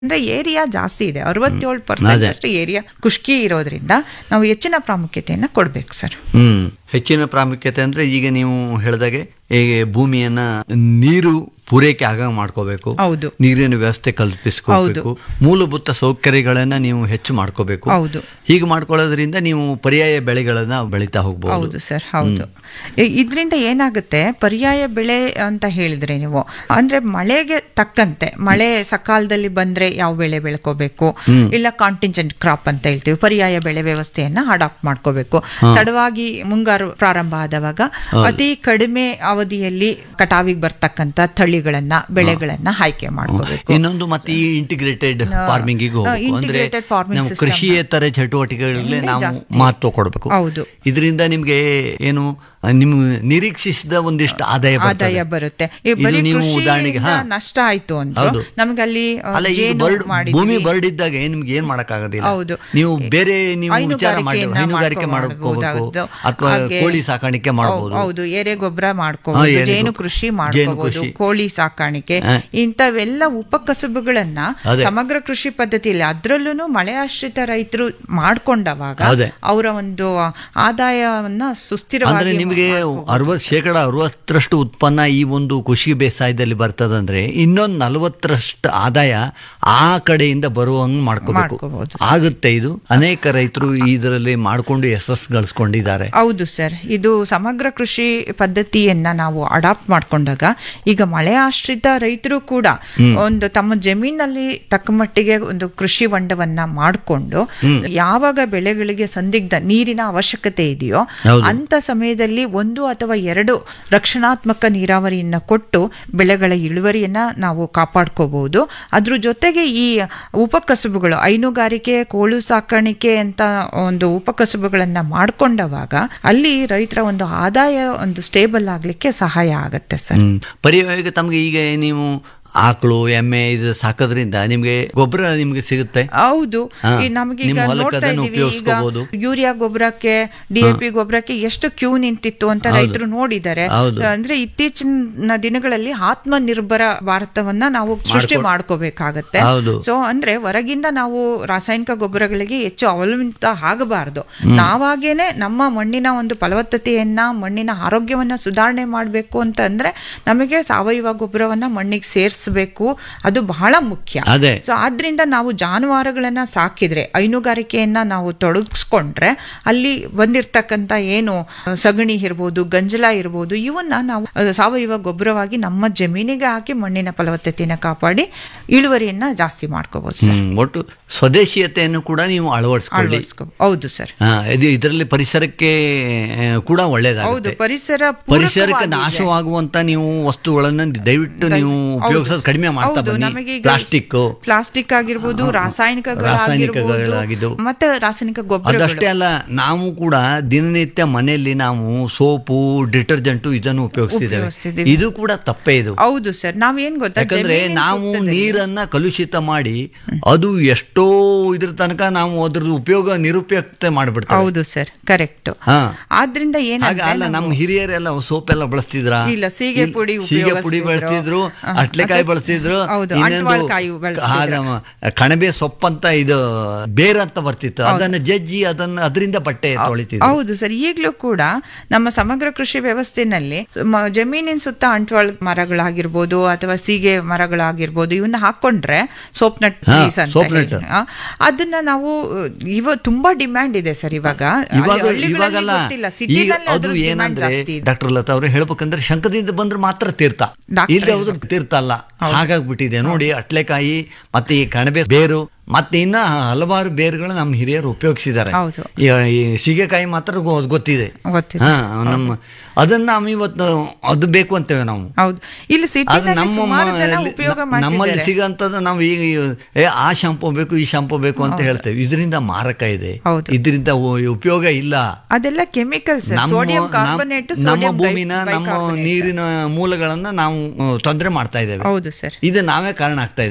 ಅಂದ್ರೆ ಏರಿಯಾ ಜಾಸ್ತಿ ಇದೆ ಅರವತ್ತೇಳು ಪರ್ಸೆಂಟ್ ಅಷ್ಟು ಏರಿಯಾ ಖುಷ್ಕಿ ಇರೋದ್ರಿಂದ ನಾವು ಹೆಚ್ಚಿನ ಪ್ರಾಮುಖ್ಯತೆಯನ್ನ ಕೊಡ್ಬೇಕು ಸರ್ ಹ್ಮ್ ಹೆಚ್ಚಿನ ಪ್ರಾಮುಖ್ಯತೆ ಅಂದ್ರೆ ಈಗ ನೀವು ಹೇಳಿದಾಗೆ ಈಗ ಭೂಮಿಯನ್ನ ನೀರು ಪೂರೈಕೆ ಆಗ ಮಾಡ್ಕೋಬೇಕು ಹೌದು. ನೀರಿನ ವ್ಯವಸ್ಥೆ ಕಲ್ಪಿಸ್ಕೋಬೇಕು ಮೂಲಭೂತ ಸೌಕರ್ಯಗಳನ್ನ ನೀವು ಹೆಚ್ಚು ಮಾಡ್ಕೋಬೇಕು ಹೌದು. ಹೀಗೆ ಮಾಡ್ಕೊಳ್ಳೋದ್ರಿಂದ ನೀವು ಪರ್ಯಾಯ ಬೆಳೆಗಳನ್ನ ಬೆಳೀತಾ ಹೋಗ್ಬಹುದು ಹೌದು ಸರ್ ಹೌದು ಇದರಿಂದ ಏನಾಗುತ್ತೆ ಪರ್ಯಾಯ ಬೆಳೆ ಅಂತ ಹೇಳಿದ್ರೆ ನೀವು ಅಂದ್ರೆ ಮಳೆಗೆ ತಕ್ಕಂತೆ ಮಳೆ ಸಕಾಲದಲ್ಲಿ ಬಂದ್ರೆ ಯಾವ ಬೆಳೆ ಬೆಳ್ಕೋಬೇಕು ಇಲ್ಲ ಕಾಂಟಿಂಜೆಂಟ್ ಕ್ರಾಪ್ ಅಂತ ಹೇಳ್ತೀವಿ ಪರ್ಯಾಯ ಬೆಳೆ ವ್ಯವಸ್ಥೆಯನ್ನ ಅಡಾಪ್ಟ್ ಮಾಡ್ಕೋಬೇಕು ತಡವಾಗಿ ಮುಂಗಾರು ಪ್ರಾರಂಭ ಆದವಾಗ ಅತಿ ಕಡಿಮೆ ಅವಧಿಯಲ್ಲಿ ಕಟಾವಿಗೆ ಬರ್ತಕ್ಕಂತ ತಳಿಗಳನ್ನ ಬೆಳೆಗಳನ್ನ ಆಯ್ಕೆ ಮಾಡ್ಕೋಬೇಕು ಇನ್ನೊಂದು ಮತ್ತೆ ಈ ಇಂಟಿಗ್ರೇಟೆಡ್ ಫಾರ್ಮಿಂಗ್ ಹಾ, ಹೋಗ್ಬೇಕು ಅಂದ್ರೆ integrated farming ನಾವು system. ಕೃಷಿಯೇತರ ಚಟುವಟಿಕೆಗಳಲ್ಲಿ ಇನ್ನೂ ನಾವು ಜಾಸ್ತಿ. ಮಹತ್ವ ಕೊಡಬೇಕು ಹೌದು. ಇದರಿಂದ ನಿಮ್ಗೆ ಏನು ನಿಮ್ ನಿರೀಕ್ಷಿಸಿದ ಒಂದಿಷ್ಟು ಆದಾಯ ಬರ್ತದೆ. ಆದಾಯ ಬರುತ್ತೆ ಈ ಇದು ಬರೀ ನೀವು ಕೃಷಿಯಿಂದ ಉದಾಹರಣೆಗೆ ಹಾ ನಷ್ಟ ಆಯ್ತು ಅಂತ ಹೌದು. ನಮಗೆ ಅಲ್ಲಿ ಆ, ಅಲ್ಲ ಈಗ ಜೇನು ಬರ್ಡ್ ಮಾಡಿದ್ವಿ. ಭೂಮಿ ಬರ್ಡ್ ಇದ್ದಾಗ ನಿಮ್ಗೆ ಏನ್ ಮಾಡಕ್ ಆಗೋದಿಲ್ಲ ಹೌದು. ನೀವು ಬೇರೆ ನೀವು ವಿಚಾರ ಮಾಡಿ ಹೈನುಗಾರಿಕೆಯನ್ನ ಹೈನುಗಾರಿಕೆ ಮಾಡ್ಕೊಬೋದು. ಮಾಡ್ಕೋಬೇಕು ಹೌದು. ಅಥವಾ ಹಾಗೆ ಕೋಳಿ ಸಾಕಾಣಿಕೆ ಮಾಡಬಹುದು ಹೌದು ಎರೆ ಗೊಬ್ಬರ ಹಾ, ಮಾಡ್ಕೋಬಹುದು ಎರೆ ಜೇನು ಗೊ- ಕೃಷಿ ಜೇನು ಮಾಡ್ಕೋಬಹುದು ಕೃಷಿ. ಕೋಳಿ ಸಾಕಾಣಿಕೆ ಹಾ. ಇಂಥವೆಲ್ಲ ಉಪಕಸಬುಗಳನ್ನ ಅದೇ. ಸಮಗ್ರ ಕೃಷಿ ಪದ್ಧತಿಯಲ್ಲಿ ಅದ್ರಲ್ಲೂ ಮಳೆ ಆಶ್ರಿತ ರೈತರು ಮಾಡ್ಕೊಂಡವಾಗ ಅದೇ. ಅವರ ಒಂದು ಆದಾಯವನ್ನ ಅಂದ್ರೆ ಸುಸ್ಥಿರವಾಗಿ ನಿಮಗೆ ಮಾಡ್ಕೋಬಹುದು. ಅರವತ್ ಶೇಕಡ ಅರವತ್ತರಷ್ಟು ಉತ್ಪನ್ನ ಈ ಒಂದು ಕೃಷಿ ಬೇಸಾಯದಲ್ಲಿ ಬರ್ತದಂದ್ರೆ ಇನ್ನೊಂದು ನಲವತ್ತರಷ್ಟು ಆದಾಯ ಆ ಕಡೆಯಿಂದ ಬರುವಂಗ್ ಮಾಡ್ಕೋಬೇಕು ಮಾಡ್ಕೋಬಹುದು. ಆಗುತ್ತೆ ಇದು ಅನೇಕ ರೈತರು ಇದರಲ್ಲಿ ಮಾಡ್ಕೊಂಡು ಯಶಸ್ ಗಳಿಸ್ಕೊಂಡಿದ್ದಾರೆ ಹೌದು ಸರ್ ಇದು ಸಮಗ್ರ ಕೃಷಿ ಪದ್ಧತಿಯನ್ನ ನಾವು ಅಡಾಪ್ಟ್ ಮಾಡ್ಕೊಂಡಾಗ ಈಗ ಮಳೆ ಆಶ್ರಿತ ರೈತರು ಕೂಡ ಒಂದು ತಮ್ಮ ಜಮೀನಲ್ಲಿ ತಕ್ಕ ಮಟ್ಟಿಗೆ ಒಂದು ಕೃಷಿ ಹೊಂಡವನ್ನ ಮಾಡಿಕೊಂಡು ಯಾವಾಗ ಬೆಳೆಗಳಿಗೆ ಸಂದಿಗ್ಧ ನೀರಿನ ಅವಶ್ಯಕತೆ ಇದೆಯೋ ಹೌದು. ಅಂತ ಸಮಯದಲ್ಲಿ ಒಂದು ಅಥವಾ ಎರಡು ರಕ್ಷಣಾತ್ಮಕ ನೀರಾವರಿಯನ್ನ ಕೊಟ್ಟು ಬೆಳೆಗಳ ಇಳುವರಿಯನ್ನ ನಾವು ಕಾಪಾಡ್ಕೋಬಹುದು ಅದ್ರ ಜೊತೆಗೆ ಈ ಉಪಕಸುಬುಗಳು ಹೈನುಗಾರಿಕೆ ಕೋಳು ಸಾಕಾಣಿಕೆ ಅಂತ ಒಂದು ಉಪಕಸುಬುಗಳನ್ನ ಮಾಡ್ಕೊಂಡವಾಗ ಅಲ್ಲಿ ರೈತರ ಒಂದು ಆದಾಯ ಒಂದು ಸ್ಟೇಬಲ್ ಆಗ್ಲಿಕ್ಕೆ ಸಹಾಯ ಆಗತ್ತೆ ಸರ್ ಹ್ಮ್ ಪರ್ಯಾಯ ತಮ್ಗೆ ಈಗ ನೀವು ಆಕಳು ಎಮ್ಮೆ ಇದು ಸಾಕೋದ್ರಿಂದ ನಿಮ್ಗೆ ಗೊಬ್ಬರ ನಿಮ್ಗೆ ಸಿಗುತ್ತೆ ಹೌದು ಹಾ. ಈ ನಮಗೀಗ ನಿಮ್ಮ ಹೊಲಕ್ಕೆ ನೋಡ್ತಾ ಅದನ್ನು ಇದೀವಿ ಈಗ ಉಪಯೋಗಿಸ್ಕೋಬಹುದು. ಯೂರಿಯಾ ಗೊಬ್ಬರಕ್ಕೆ ಡಿಎಪಿ ಗೊಬ್ಬರಕ್ಕೆ ಎಷ್ಟು ಕ್ಯೂ ನಿಂತಿತ್ತು ಅಂತ ರೈತರು ನೋಡಿದ್ದಾರೆ ಹೌದು. ಅಂದ್ರೆ ಇತ್ತೀಚಿನ ದಿನಗಳಲ್ಲಿ ಆತ್ಮ ನಿರ್ಭರ ಭಾರತವನ್ನ ನಾವು ಸೃಷ್ಟಿ ಮಾಡ್ಕೋಬೇಕಾಗತ್ತೆ ಹೌದು. ಸೊ ಅಂದ್ರೆ ಹೊರಗಿಂದ ನಾವು ರಾಸಾಯನಿಕ ಗೊಬ್ಬರಗಳಿಗೆ ಹೆಚ್ಚು ಅವಲಂಬಿತ ಆಗಬಾರದು ನಾವಾಗೇನೆ ನಮ್ಮ ಮಣ್ಣಿನ ಒಂದು ಫಲವತ್ತತೆಯನ್ನ ಮಣ್ಣಿನ ಆರೋಗ್ಯವನ್ನ ಸುಧಾರಣೆ ಮಾಡಬೇಕು ಅಂತ ಅಂದ್ರೆ ನಮಗೆ ಸಾವಯವ ಗೊಬ್ಬರವನ್ನ ಮಣ್ಣಿಗೆ ಸೇರಿಸಬೇಕು ಅದು ಬಹಳ ಮುಖ್ಯ ಅದೇ. ಸೊ ಆದ್ರಿಂದ ನಾವು ಜಾನುವಾರುಗಳನ್ನ ಸಾಕಿದ್ರೆ ಹೈನುಗಾರಿಕೆಯನ್ನ ನಾವು ತೊಡಗಿಸ್ಕೊಂಡ್ರೆ ಅಲ್ಲಿ ಬಂದಿರ್ತಕ್ಕಂಥ ಏನು ಅಹ್, ಸಗಣಿ ಇರ್ಬೋದು ಗಂಜಲ ಇರ್ಬೋದು ಇವನ್ನ ನಾವು ಅಹ್, ಸಾವಯವ ಗೊಬ್ಬರವಾಗಿ ನಮ್ಮ ಜಮೀನಿಗೆ ಹಾಕಿ ಮಣ್ಣಿನ ಫಲವತ್ತತೆಯನ್ನ ಕಾಪಾಡಿ ಇಳುವರಿಯನ್ನ ಜಾಸ್ತಿ ಮಾಡ್ಕೋಬಹುದು ಸರ್ ಹ್ಮ್ ಒಟ್ಟು ಸ್ವದೇಶೀಯತೆಯನ್ನು ಕೂಡ ನೀವು ಅಳವಡಿಸ್ಕೊಳ್ಳಿ ಅಳವಡಿಸ್ಕೊ ಹೌದು ಸರ್ ಹಾ, ಇದು ಇದರಲ್ಲಿ ಪರಿಸರಕ್ಕೆ ಆ, ಕೂಡ ಹೌದು ಒಳ್ಳೇದಾಗುತ್ತೆ ಪರಿಸರ ಪರಿಸರಕ್ಕೆ ಪೂರಕವಾಗಿದೆ. ನಾಶವಾಗುವಂತ ನೀವು ವಸ್ತುಗಳನ್ನ ದಯವಿಟ್ಟು ನೀವು ಹೌದು. ಉಪಯೋಗಿಸೋದು ಕಡಿಮೆ ಮಾಡ್ತಾ ಹೌದು, ಬನ್ನಿ ನಮಗೀಗ ಪ್ಲಾಸ್ಟಿಕ್ ಪ್ಲಾಸ್ಟಿಕ್ ಆಗಿರ್ಬೋದು ರಾಸಾಯನಿಕಗಳಾಗಿರ್ಬೋದು ರಾಸಾಯನಿಕಗಳಾಗಿದ್ದು. ಮತ್ತೆ ರಾಸಾಯನಿಕ ಗೊಬ್ಬರ ಅದಷ್ಟೇ ಅಲ್ಲ ನಾವು ಕೂಡ ದಿನನಿತ್ಯ ಮನೆಯಲ್ಲಿ ನಾವು ಸೋಪು ಡಿಟರ್ಜೆಂಟ್ ಇದನ್ನು ಉಪಯೋಗಿಸ್ತಿದ್ದೇವೆ ಉಪಯೋಗಿಸ್ತಿದ್ದೀವಿ. ಇದು ಕೂಡ ತಪ್ಪೇ ಇದು ಹೌದು ಸರ್ ನಾವೇನ್ ಗೊತ್ತಾ ಯಾಕಂದ್ರೆ ಜಮೀನಿನ ನಾವು ಸುತ್ತದಲ್ಲಿ- ನೀರನ್ನ ಕಲುಷಿತ ಮಾಡಿ ಅದು ಎಷ್ಟೋ ಇದ್ರ ತನಕ ನಾವು ಅದ್ರದ್ದು ಉಪಯೋಗ ನಿರುಪಯುಕ್ತ ಮಾಡ್ಬಿಡ್ತೇವೆ ಹೌದು ಸರ್ ಕರೆಕ್ಟ್ ಹಾ ಆದ್ರಿಂದ ಹಾಗ ಏನಂದ್ರೆ ಅಲ್ಲ ನಾವು- ನಮ್ಮ ಹಿರಿಯರೆಲ್ಲ ಸೋಪ್ ಎಲ್ಲ ಬಳಸ್ತಿದ್ರ ಇಲ್ಲ, ಸೀಗೆ ಪುಡಿ ಸೀಗೆ ಪುಡಿ ಉಪಯೋಗಿಸ್ತಿದ್ರು. ಬಳಸ್ತಿದ್ರು ಹ, ಅಟ್ಲೆಕಾಯಿ ಮತ್ತೆ- ಬಳಸ್ತಿದ್ರು ಹೌದು, ಇನ್ನೊಂದು ಅಂಟ್ವಾಳ್ಕಾಯಿ ಬಳಸ್ತಿದ್ರು. ಆದ- ಕಣಬೆ ಸೊಪ್ಪಂತ ಇದು ಬೇರ್ ಅಂತ ಬರ್ತಿತ್ತು ಅದನ್ನ ಜಜ್ಜಿ ಅದನ್ನ ಅದರಿಂದ ಬಟ್ಟೆ ತೊಳಿತಿದ್ರು ಹೌದು ಸರ್ ಈಗಲೂ ಕೂಡ ನಮ್ಮ ಸಮಗ್ರ ಕೃಷಿ ವ್ಯವಸ್ಥೆನಲ್ಲಿ ಮ- ಜಮೀನಿನ ಸುತ್ತ ಅಂಟ್ವಾಳ ಮರಗಳಾಗಿರ್ಬೋದು ಅಥವಾ ಸೀಗೆ ಮರಗಳಾಗಿರ್ಬೋದು ಇವನ್ನ ಹಾಕೊಂಡ್ರೆ ಸೋಪ್ ನಟ್ ಹಾ, trees ಅಂತ soap nut. ಹೇಳಿ. ಆ, ಅದನ್ನ ನಾವು ಇವ ತುಂಬಾ ಡಿಮ್ಯಾಂಡ್ ಇದೆ ಸರ್ ಇವಾಗ ಇವಾಗ ಅಲ್ಲಿ ಹಳ್ಳಿಗಳಲ್ಲಿ ಇವಾಗಲ್ಲ ಗೊತ್ತಿಲ್ಲ ಈಗ ಸಿಟಿನಲ್ಲಿ ಅದು ಅದ್ರ ಡಿಮ್ಯಾಂಡ್ ಏನಂದ್ರೆ ಜಾಸ್ತಿ ಇದೆ ಡಾಕ್ಟರ್ ಲತಾ ಅವ್ರು ಹೇಳ್ಬೇಕಂದ್ರೆ ಶಂಕದಿಂದ ಬಂದ್ರೆ ಮಾತ್ರ ತೀರ್ಥ ಡಾಕ್ಟ್ರೇ ಇಲ್ಲದೆ ಹೋದ್ರೆ ತೀರ್ಥ ಅಲ್ಲ ಹಾಗಾಗ್ಬಿಟ್ಟಿದೆ ನೋಡಿ ಅಟ್ಲೆಕಾಯಿ ಮತ್ತೆ ಈ ಕಣಬೆ ಬೇರು ಮತ್ತೆ ಇನ್ನ ಹಲವಾರು ಬೇರುಗಳು ನಮ್ಮ ಹಿರಿಯರು ಉಪಯೋಗಿಸಿದ್ದಾರೆ ಹೌದು. ಈ ಈ ಸೀಗೆಕಾಯಿ ಮಾತ್ರ ಗೊ- ಗೊತ್ತಿದೆ ಗೊತ್ತಿದೆ. ಹಾ ನಮ್ಮ ಅದನ್ನ ನಾವು ಇವತ್ತು ಅದು ಬೇಕು ಅಂತೇವೆ ನಾವು ಹೌದು ಇಲ್ಲಿ ಅದು ಸಿಟಿನಲ್ಲಿ ನಮ್ಮ ಸುಮಾರು ಜನ ಮ- ಉಪಯೋಗ ನಮ್ಮಲ್ಲಿ ಮಾಡ್ತಿದ್ದಾರೆ ಸಿಗಂತದ್ದು ನಾವು ಈಗ ಏ ಆ ಶಾಂಪೂ ಬೇಕು ಈ ಶಾಂಪೂ ಬೇಕು ಅಂತ ಹೇಳ್ತೇವೆ ಇದರಿಂದ ಮಾರಕ ಇದೆ ಹೌದು. ಇದರಿಂದ ಉ- ಉಪಯೋಗ ಇಲ್ಲ ಅದೆಲ್ಲ ಕೆಮಿಕಲ್ಸ್ ನಮ್ಮ ಸೋಡಿಯಂ ನಮ್ಮ- ಕಾರ್ಬನೇಟ್ ನಮ್ಮ ಭೂಮಿನ ನಮ್ಮ ನೀರಿನ ಮೂಲಗಳನ್ನ ನಾವು ತೊಂದರೆ ಮಾಡ್ತಾ ಇದ್ದೇವೆ ಹೌದು ಸರ್ ಇದು ನಾವೇ ಕಾರಣ ಆಗ್ತಾ ಇದ್ದೇವೆ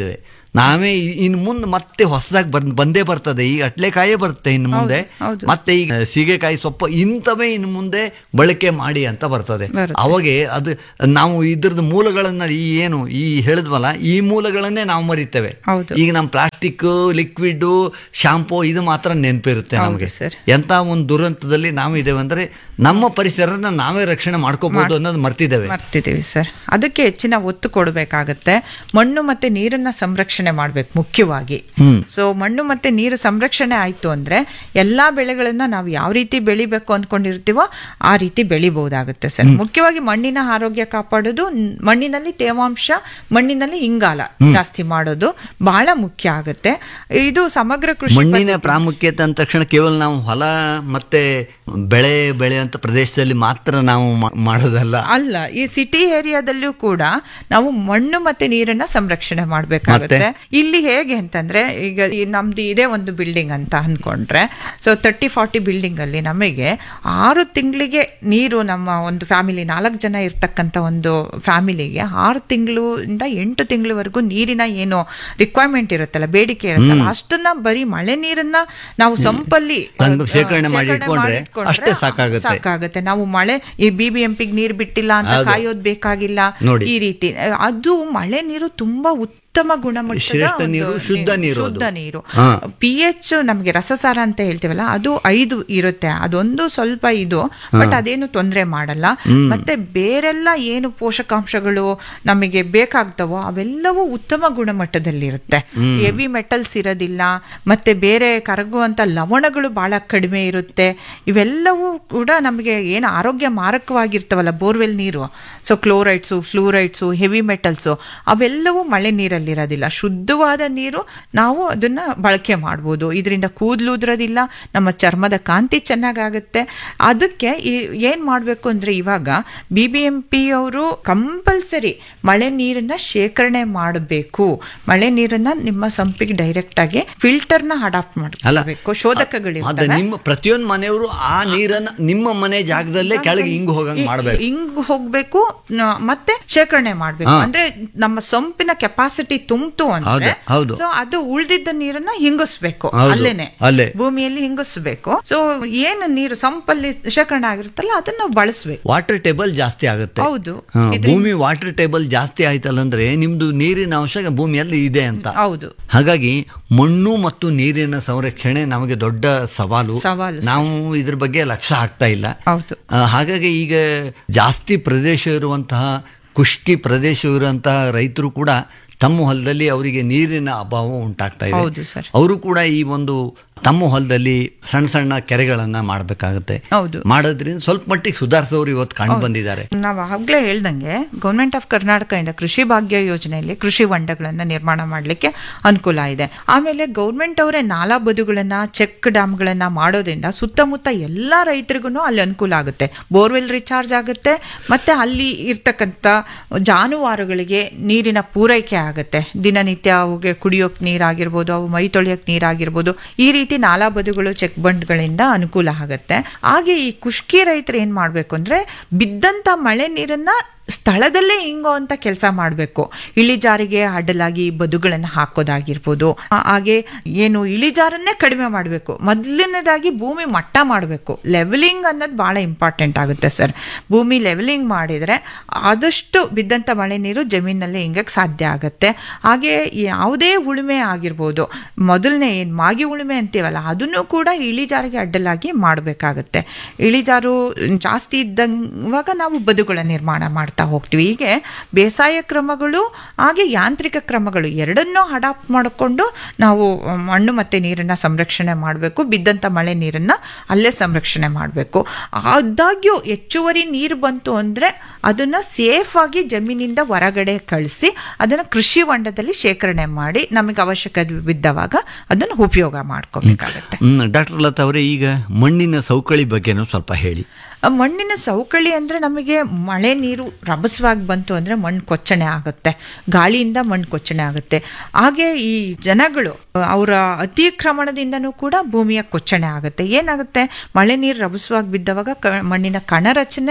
ನಾವೇ ಇ- ಇನ್ ಮುಂದೆ ಮತ್ತೆ ಹೊಸದಾಗಿ ಬಂದ್ ಬಂದೇ ಬರ್ತದೆ ಈಗ ಅಟ್ಲೆಕಾಯೇ ಬರುತ್ತೆ ಇನ್ನು ಮುಂದೆ ಹೌದು. ಮತ್ತೆ ಈಗ ಸೀಗೆಕಾಯಿ ಸೊಪ್ಪು ಇಂಥವೇ ಇನ್ನು ಮುಂದೆ ಬಳಕೆ ಮಾಡಿ ಅಂತ ಬರ್ತದೆ ಬರುತ್ತೆ. ಅವಾಗೆ ಅದು ನಾವು ಇದ್ರದ್ದು ಮೂಲಗಳನ್ನ ಈ ಏನು ಈ ಹೇಳಿದ್ವಲ್ಲ ಈ ಮೂಲಗಳನ್ನೇ ನಾವು ಮರಿತೇವೆ ಹೌದು. ಈಗ ನಮ್ಮ ಪ್ಲಾಸ್ಟಿಕ್ ಲಿಕ್ವಿಡ್ ಶಾಂಪೂ ಇದು ಮಾತ್ರ ನೆನಪಿರುತ್ತೆ ಹೌದು ನಮಗೆ ಸರ್. ಎಂತ ಒಂದು ದುರಂತದಲ್ಲಿ ನಾವು ಇದ್ದೇವೆ ಅಂದ್ರೆ ನಮ್ಮ ಪರಿಸರನ ನಾವೇ ರಕ್ಷಣೆ ಮಾಡ್ಕೋಬಹುದು ಅನ್ನೋದು ಮರ್ತಿದ್ದೇವೆ ಮರ್ತಿದ್ದೀವಿ ಸರ್ ಅದಕ್ಕೆ ಹೆಚ್ಚಿನ ಒತ್ತು ಕೊಡಬೇಕಾಗತ್ತೆ ಮಣ್ಣು ಮತ್ತೆ ನೀರನ್ನ ಸಂರಕ್ಷಣೆ ಮಾಡ್ಬೇಕು ಮುಖ್ಯವಾಗಿ ಹ್ಮ್. ಸೊ ಮಣ್ಣು ಮತ್ತೆ ನೀರು ಸಂರಕ್ಷಣೆ ಆಯ್ತು ಅಂದ್ರೆ ಎಲ್ಲಾ ಬೆಳೆಗಳನ್ನ ನಾವು ಯಾವ ರೀತಿ ಬೆಳಿಬೇಕು ಅನ್ಕೊಂಡಿರ್ತೀವೋ ಆ ರೀತಿ ಬೆಳಿಬಹುದಾಗುತ್ತೆ ಸರ್ ಮುಖ್ಯವಾಗಿ ಮಣ್ಣಿನ ಆರೋಗ್ಯ ಕಾಪಾಡೋದು ನ್- ಮಣ್ಣಿನಲ್ಲಿ ತೇವಾಂಶ ಮಣ್ಣಿನಲ್ಲಿ ಇಂಗಾಲ ಜಾಸ್ತಿ ಮಾಡೋದು ಬಹಳ ಮುಖ್ಯ ಆಗುತ್ತೆ ಇದು ಸಮಗ್ರ ಕೃಷಿ ಮಣ್ಣಿನ ಪ್ರಾಮುಖ್ಯತೆ ಅಂದ ತಕ್ಷಣ ಕೇವಲ ನಾವು ಹೊಲ ಮತ್ತೆ ಬೆಳೆ ಬೆಳೆಯುವಂತ ಪ್ರದೇಶದಲ್ಲಿ ಮಾತ್ರ ನಾವು ಮಾ- ಮಾಡೋದಲ್ಲ ಅಲ್ಲ ಈ ಸಿಟಿ ಏರಿಯಾದಲ್ಲೂ ಕೂಡ ನಾವು ಮಣ್ಣು ಮತ್ತೆ ನೀರನ್ನ ಸಂರಕ್ಷಣೆ ಮಾಡ್ಬೇಕಾಗುತ್ತೆ ಇಲ್ಲಿ ಹೇಗೆ ಅಂತಂದ್ರೆ ಈಗ ಈ ನಮ್ದು ಇದೇ ಒಂದು ಬಿಲ್ಡಿಂಗ್ ಅಂತ ಅನ್ಕೊಂಡ್ರೆ ಸೊ ತರ್ಟಿ ಫಾರ್ಟಿ ಬಿಲ್ಡಿಂಗ್ ಅಲ್ಲಿ ನಮಗೆ ಆರು ತಿಂಗಳಿಗೆ ನೀರು ನಮ್ಮ ಒಂದು ಫ್ಯಾಮಿಲಿ ನಾಲ್ಕು ಜನ ಇರ್ತಕ್ಕಂಥ ಒಂದು ಫ್ಯಾಮಿಲಿಗೆ ಆರು ತಿಂಗಳಿಂದ ಎಂಟು ತಿಂಗಳವರೆಗೂ ನೀರಿನ ಏನು ರಿಕ್ವೈರ್ಮೆಂಟ್ ಇರುತ್ತಲ್ಲ ಬೇಡಿಕೆ ಇರುತ್ತಲ್ಲ ಅಷ್ಟನ್ನ ಬರೀ ಮಳೆ ನೀರನ್ನ ನಾವು ಸಂಪಲ್ಲಿ ತಂದು ಆ, ಶೇಖರಣೆ ಮಾಡಿ ಶೇಖರಣೆ ಇಟ್ಕೊಂಡ್ರೆ ಮಾಡಿಟ್ಕೊಂಡ್ರೆ ಅಷ್ಟೇ ಸಾಕಾಗುತ್ತೆ. ಸಾಕಾಗುತ್ತೆ ನಾವು ಮಳೆ ಈ ಬಿ ಬಿ ಎಂ ಪಿಗೆ ನೀರು ಬಿಟ್ಟಿಲ್ಲ ಅಂತ ಹೌದು. ಕಾಯೋದ್ ಬೇಕಾಗಿಲ್ಲ ನೋಡಿ. ಈ ರೀತಿ ಅದು ಮಳೆ ನೀರು ತುಂಬಾ ಉತ್ತಮ ಗುಣಮಟ್ಟದ ಶ್ರೇಷ್ಠ ಒಂದು ನೀರು, ಶುದ್ಧ ನೀರು ಅದು. ಶುದ್ಧ ನೀರು ಹಾ. ಪಿ ಎಚ್ ನಮ್ಗೆ ರಸಸಾರ ಅಂತ ಹೇಳ್ತೀವಲ್ಲ ಅದು ಐದು ಇರುತ್ತೆ ಅದೊಂದು ಸ್ವಲ್ಪ ಇದು ಬಟ್ ಅದೇನು ತೊಂದರೆ ಮಾಡಲ್ಲ ಮತ್ತೆ ಬೇರೆಲ್ಲ ಏನು ಪೋಷಕಾಂಶಗಳು ನಮಗೆ ಬೇಕಾಗ್ತವೋ ಅವೆಲ್ಲವೂ ಉತ್ತಮ ಗುಣಮಟ್ಟದಲ್ಲಿರುತ್ತೆ ಹೆವಿ ಮೆಟಲ್ಸ್ ಇರೋದಿಲ್ಲ ಮತ್ತೆ ಬೇರೆ ಕರಗುವಂತ ಲವಣಗಳು ಬಹಳ ಕಡಿಮೆ ಇರುತ್ತೆ ಇವೆಲ್ಲವೂ ಕೂಡ ನಮಗೆ ಏನು ಆರೋಗ್ಯ ಮಾರಕವಾಗಿರ್ತವಲ್ಲ ಬೋರ್ವೆಲ್ ನೀರು so chlorides fluorides heavy metals ಅವೆಲ್ಲವೂ ಮಳೆ ನೀರಲ್ಲಿರೋದಿಲ್ಲ ಶುದ್ಧವಾದ ನೀರು ನಾವು ಅದನ್ನ ಬಳಕೆ ಮಾಡ್ಬೋದು ಇದರಿಂದ ಕೂದಲು ಉದ್ರೋದಿಲ್ಲ ನಮ್ಮ ಚರ್ಮದ ಕಾಂತಿ ಚೆನ್ನಾಗಾಗುತ್ತೆ ಅದಕ್ಕೆ ಈ- ಏನ್ ಮಾಡಬೇಕು ಅಂದ್ರೆ ಇವಾಗ ಬಿ ಬಿ ಎಂ ಪಿ ಅವರು ಕಂಪಲ್ಸರಿ ಮಳೆ ನೀರನ್ನ ಶೇಖರಣೆ ಮಾಡಬೇಕು ಮಳೆ ನೀರನ್ನ ನಿಮ್ಮ ಸಂಪಿಗೆ ಡೈರೆಕ್ಟ್ ಆಗಿ ಫಿಲ್ಟರ್ನ ಅಡಾಪ್ಟ್ ಅಲ್ಲ ಮಾಡಬೇಕು ಶೋಧಕಗಳು ಅದ ನಿಮ್ಮ ಪ್ರತಿಯೊಂದು ಮನೆಯವರು ಆ ನೀರನ್ನ ನಿಮ್ಮ ಮನೆ ಜಾಗದಲ್ಲೇ ಕೆಳಗೆ ಹಿಂಗ್ ಹೋಗಂಗ್ ಮಾಡ್ಬೇಕು ಹಿಂಗ್ ಹೋಗ್ಬೇಕು ನ- ಮತ್ತೆ ಶೇಖರಣೆ ಮಾಡ್ಬೇಕು ಅಂದ್ರೆ ನಮ್ಮ ಸೊಂಪಿನ ಕೆಪಾಸಿಟಿ ತುಂಬ್ತು ಅಂದ್ರೆ ಹೌದು, ಹೌದು. ಸೊ ಅದು ಉಳ್ದಿದ್ದ ನೀರನ್ನ ಹಿಂಗಿಸ್ಬೇಕು ಹೌದು, ಅಲ್ಲೇನೆ ಅಲ್ಲೇ. ಭೂಮಿಯಲ್ಲಿ ಹಿಂಗಿಸ್ಬೇಕು ಸೊ ಏನು ನೀರು ಸಂಪಲ್ಲಿ ಶೇಖರಣೆ ಆಗಿರುತ್ತಲ್ಲ ಅದನ್ನ ನಾವು ಬಳಸ್ಬೇಕು ವಾಟರ್ ಟೇಬಲ್ ಜಾಸ್ತಿ ಆಗುತ್ತೆ ಹೌದು ಹಾ, ಇದ್ರಿಂದ- ಭೂಮಿ ವಾಟರ್ ಟೇಬಲ್ ಜಾಸ್ತಿ ಆಯ್ತಲ್ಲ ಅಂದ್ರೆ ನಿಮ್ದು ನೀರಿನ ಅಂಶ ಭೂಮಿಯಲ್ಲಿ ಇದೆ ಅಂತ ಹೌದು ಹಾಗಾಗಿ ಮಣ್ಣು ಮತ್ತು ನೀರಿನ ಸಂರಕ್ಷಣೆ ನಮಗೆ ದೊಡ್ಡ ಸವಾಲು ಸವಾಲು ನಾವು ಇದ್ರ ಬಗ್ಗೆ ಲಕ್ಷ್ಯ ಹಾಕ್ತಾ ಇಲ್ಲ ಹೌದು ಆ, ಹಾಗಾಗಿ ಈಗ ಜಾಸ್ತಿ ಪ್ರದೇಶ ಇರುವಂತಹ ಖುಷ್ಕಿ ಪ್ರದೇಶ ಇರುವಂತಹ ರೈತರು ಕೂಡ ತಮ್ಮ ಹೊಲದಲ್ಲಿ ಅವರಿಗೆ ನೀರಿನ ಅಭಾವ ಉಂಟಾಗ್ತಾ ಇದೆ ಹೌದು ಸರ್ ಅವರು ಕೂಡ ಈ ಒಂದು ತಮ್ಮ ಹೊಲದಲ್ಲಿ ಸಣ್ಣ ಸಣ್ಣ ಕೆರೆಗಳನ್ನ ಮಾಡಬೇಕಾಗುತ್ತೆ ಹೌದು ಮಾಡೋದ್ರಿಂದ ಸ್ವಲ್ಪ ಮಟ್ಟಿಗೆ ಸುಧಾರಿಸೋರು ಇವತ್ತು ಕಂಡು ಬಂದಿದ್ದಾರೆ ನಾವು ಆಗ್ಲೇ ಹೇಳ್ದಂಗೆ ಗೌರ್ಮೆಂಟ್ ಆಫ್ ಕರ್ನಾಟಕದಿಂದ ಕೃಷಿ ಭಾಗ್ಯ ಯೋಜನೆಯಲ್ಲಿ ಕೃಷಿ ಹೊಂಡಗಳನ್ನ ನಿರ್ಮಾಣ ಮಾಡಲಿಕ್ಕೆ ಅನುಕೂಲ ಇದೆ ಆಮೇಲೆ ಗೌರ್ಮೆಂಟ್ ಅವರೇ ನಾಲಾ ಬದುಗಳನ್ನ ಚೆಕ್ ಡ್ಯಾಮ್ಗಳನ್ನ ಮಾಡೋದ್ರಿಂದ ಸುತ್ತಮುತ್ತ ಎಲ್ಲಾ ರೈತರಿಗೂ ಅಲ್ಲಿ ಅನುಕೂಲ ಆಗುತ್ತೆ ಬೋರ್ವೆಲ್ ರಿಚಾರ್ಜ್ ಆಗುತ್ತೆ ಮತ್ತೆ ಅಲ್ಲಿ ಇರ್ತಕ್ಕಂಥ ಜಾನುವಾರುಗಳಿಗೆ ನೀರಿನ ಪೂರೈಕೆ ಆಗುತ್ತೆ ದಿನನಿತ್ಯ ಅವುಗೆ ಕುಡಿಯೋಕ್ ನೀರಾಗಿರ್ಬೋದು ಅವು ಮೈ ತೊಳೆಯೋಕ್ ನೀರಾಗಿರ್ಬೋದು ಈ ರೀತಿ ನಾಲಾ ಬದುಗಳು ಚೆಕ್ ಬಂಡ್ಗಳಿಂದ ಅನುಕೂಲ ಆಗುತ್ತೆ ಹಾಗೆ ಈ ಕುಷ್ಕಿ ರೈತರು ಏನ್ ಮಾಡ್ಬೇಕು ಅಂದ್ರೆ ಬಿದ್ದಂತ ಮಳೆ ನೀರನ್ನ ಸ್ಥಳದಲ್ಲೇ ಹಿಂಗೋ ಅಂತ ಕೆಲಸ ಮಾಡಬೇಕು ಇಳಿಜಾರಿಗೆ ಅಡ್ಡಲಾಗಿ ಬದುಗಳನ್ನು ಹಾಕೋದಾಗಿರ್ಬೋದು ಆ- ಹಾಗೆ ಏನು ಇಳಿಜಾರನ್ನೇ ಕಡಿಮೆ ಮಾಡಬೇಕು ಮೊದಲನೇದಾಗಿ ಭೂಮಿ ಮಟ್ಟ ಮಾಡಬೇಕು ಲೆವೆಲಿಂಗ್ ಅನ್ನೋದು ಬಹಳ ಇಂಪಾರ್ಟೆಂಟ್ ಆಗುತ್ತೆ ಸರ್ ಭೂಮಿ ಲೆವೆಲಿಂಗ್ ಮಾಡಿದ್ರೆ ಆದಷ್ಟು ಬಿದ್ದಂತ ಮಳೆ ನೀರು ಜಮೀನಲ್ಲಿ ಹಿಂಗಕ್ಕೆ ಸಾಧ್ಯ ಆಗುತ್ತೆ ಹಾಗೆ ಯಾವುದೇ ಉಳುಮೆ ಆಗಿರ್ಬೋದು ಮೊದಲನೇ ಏನು ಮಾಗಿ ಉಳುಮೆ ಅಂತೀವಲ್ಲ ಅದನ್ನು ಕೂಡ ಇಳಿಜಾರಿಗೆ ಅಡ್ಡಲಾಗಿ ಮಾಡಬೇಕಾಗುತ್ತೆ ಇಳಿಜಾರು ಜಾಸ್ತಿ ಇದ್ದಂವಾಗ ನಾವು ಬದುಗಳ ನಿರ್ಮಾಣ ಮಾಡ್ತಾ ಹೋಗ್ತೀವಿ ಹೀಗೆ ಬೇಸಾಯ ಕ್ರಮಗಳು ಹಾಗೆ ಯಾಂತ್ರಿಕ ಕ್ರಮಗಳು ಎರಡನ್ನೂ ಅಡಾಪ್ಟ್ ಮಾಡಿಕೊಂಡು ನಾವು ಮಣ್ಣು ಮತ್ತೆ ನೀರನ್ನ ಸಂರಕ್ಷಣೆ ಮಾಡಬೇಕು ಬಿದ್ದಂತ ಮಳೆ ನೀರನ್ನ ಅಲ್ಲೇ ಸಂರಕ್ಷಣೆ ಮಾಡಬೇಕು ಆದಾಗ್ಯೂ ಹೆಚ್ಚುವರಿ ನೀರು ಬಂತು ಅಂದ್ರೆ ಅದನ್ನ ಸೇಫ್ ಆಗಿ ಜಮೀನಿಂದ ಹೊರಗಡೆ ಕಳಿಸಿ ಅದನ್ನ ಕೃಷಿ ಹೊಂಡದಲ್ಲಿ ಶೇಖರಣೆ ಮಾಡಿ ನಮಗೆ ಅವಶ್ಯಕತೆ ಬಿದ್ದವಾಗ ಅದನ್ನು ಉಪಯೋಗ ಮಾಡ್ಕೋಬೇಕಾಗತ್ತೆ ಹ್ಮ್ ಡಾಕ್ಟರ್ ಲತಾ ಅವರೇ ಈಗ ಮಣ್ಣಿನ ಸೌಕಳಿ ಬಗ್ಗೆನೂ ಸ್ವಲ್ಪ ಹೇಳಿ ಆ ಮಣ್ಣಿನ ಸವಕಳಿ ಅಂದ್ರೆ ನಮಗೆ ಮಳೆ ನೀರು ರಭಸವಾಗಿ ಬಂತು ಅಂದ್ರೆ ಮಣ್ಣು ಕೊಚ್ಚಣೆ ಆಗುತ್ತೆ ಗಾಳಿಯಿಂದ ಮಣ್ಣು ಕೊಚ್ಚಣೆ ಆಗುತ್ತೆ ಹಾಗೆ ಈ ಜನಗಳು ಅವರ ಅತಿಕ್ರಮಣದಿಂದನೂ ಕೂಡ ಭೂಮಿಯ ಕೊಚ್ಚಣೆ ಆಗುತ್ತೆ ಏನಾಗುತ್ತೆ ಮಳೆ ನೀರು ರಭಸವಾಗಿ ಬಿದ್ದವಾಗ ಕ- ಮಣ್ಣಿನ ಕಣ ರಚನೆ